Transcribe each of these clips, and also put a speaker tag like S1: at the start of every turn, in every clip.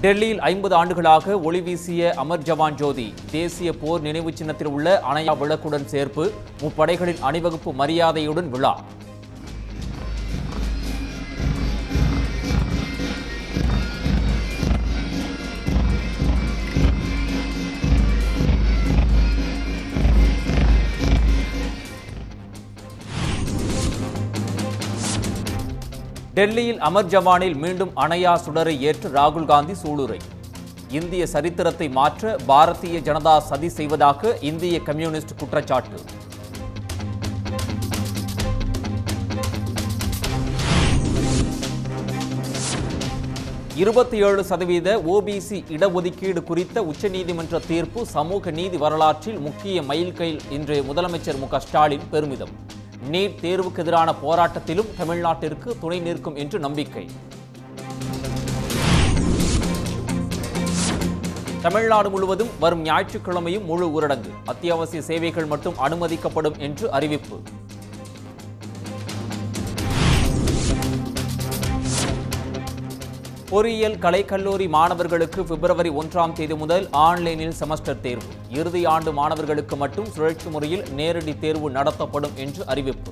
S1: டெல்லியில் ஐம்பது ஆண்டுகளாக ஒளி வீசிய அமர் ஜவான் ஜோதி தேசிய போர் நினைவு சின்னத்தில் உள்ள அணையா விளக்குடன் சேர்ப்பு முப்படைகளின் அணிவகுப்பு மரியாதையுடன் விழா டெல்லியில் அமர் ஜவானில் மீண்டும் அணையா சுடரை ஏற்று ராகுல் காந்தி சூளுரை இந்திய சரித்திரத்தை மாற்ற பாரதிய ஜனதா சதி செய்வதாக இந்திய கம்யூனிஸ்ட் குற்றச்சாட்டு இருபத்தி ஏழு சதவீத ஓபிசி இடஒதுக்கீடு குறித்த உச்சநீதிமன்ற தீர்ப்பு சமூக நீதி வரலாற்றில் முக்கிய மைல்கல் என்று முதலமைச்சர் மு க ஸ்டாலின் பெருமிதம் நீட் தேர்வுக்கு எதிரான போராட்டத்திலும் தமிழ்நாட்டிற்கு துணை நிற்கும் என்று நம்பிக்கை தமிழ்நாடு முழுவதும் வரும் ஞாயிற்றுக்கிழமையும் முழு ஊரடங்கு அத்தியாவசிய சேவைகள் மட்டும் அனுமதிக்கப்படும் என்று அறிவிப்பு பொறியியல் கலைக்கல்லூரி மாணவர்களுக்கு பிப்ரவரி ஒன்றாம் தேதி முதல் ஆன்லைனில் செமஸ்டர் தேர்வு இறுதி ஆண்டு மாணவர்களுக்கு மட்டும் சுழற்சி முறையில் நேரடி தேர்வு நடத்தப்படும் என்று அறிவிப்பு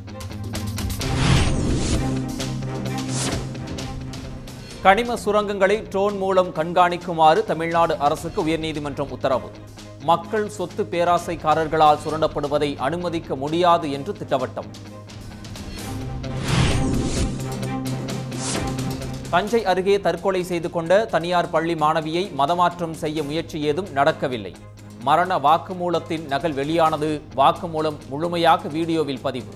S1: கனிம சுரங்கங்களை ட்ரோன் மூலம் கண்காணிக்குமாறு தமிழ்நாடு அரசுக்கு உயர்நீதிமன்றம் உத்தரவு மக்கள் சொத்து பேராசைக்காரர்களால் சுரண்டப்படுவதை அனுமதிக்க முடியாது என்று திட்டவட்டம் தஞ்சை அருகே தற்கொலை செய்து கொண்ட தனியார் பள்ளி மாணவியை மதமாற்றம் செய்ய முயற்சி ஏதும் நடக்கவில்லை மரண வாக்குமூலத்தின் நகல் வெளியானது வாக்குமூலம் முழுமையாக வீடியோவில் பதிவு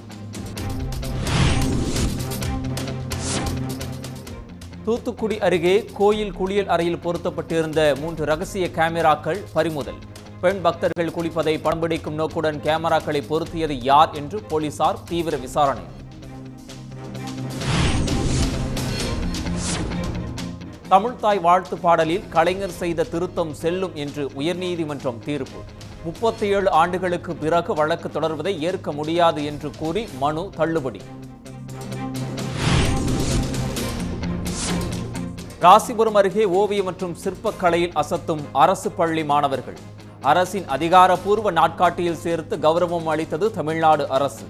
S1: தூத்துக்குடி அருகே கோயில் குளியல் அறையில் பொருத்தப்பட்டிருந்த மூன்று ரகசிய கேமராக்கள் பறிமுதல் பெண் பக்தர்கள் குளிப்பதை படம் பிடிக்கும் நோக்குடன் கேமராக்களை பொருத்தியது யார் என்று போலீசார் தீவிர விசாரணை தமிழ்தாய் வாழ்த்து பாடலில் கலைஞர் செய்த திருத்தம் செல்லும் என்று உயர்நீதிமன்றம் தீர்ப்பு முப்பத்தி ஏழு ஆண்டுகளுக்கு பிறகு வழக்கு தொடர்வதை ஏற்க முடியாது என்று கூறி மனு தள்ளுபடி ராசிபுரம் அருகே ஓவியம் மற்றும் சிற்பக்கலையில் அசத்தும் அரசு பள்ளி மாணவர்கள் அரசின் அதிகாரப்பூர்வ நாட்காட்டியில் சேர்த்து கௌரவம் அளித்தது தமிழ்நாடு அரசு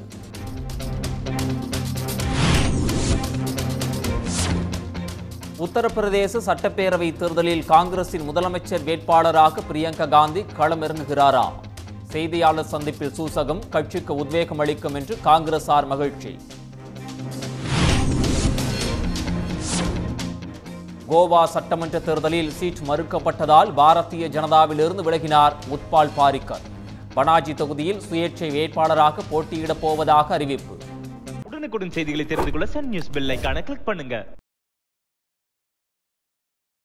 S1: உத்தரப்பிரதேச சட்டப்பேரவை தேர்தலில் காங்கிரசின் முதலமைச்சர் வேட்பாளராக பிரியங்கா காந்தி களமிறங்குகிறாரா செய்தியாளர் சந்திப்பில் சூசகம் கட்சிக்கு உத்வேகம் அளிக்கும் என்று காங்கிரசார் மகிழ்ச்சி கோவா சட்டமன்ற தேர்தலில் சீட் மறுக்கப்பட்டதால் பாரதிய ஜனதாவிலிருந்து விலகினார் உத்பால் பாரிக்கர் பனாஜி தொகுதியில் சுயேட்சை வேட்பாளராக போட்டியிடப் போவதாக அறிவிப்பு
S2: உடனுக்குடன் செய்திகளை தெரிந்து கொள்ள சன் நியூஸ் பெல் ஐகானை கிளிக் பண்ணுங்க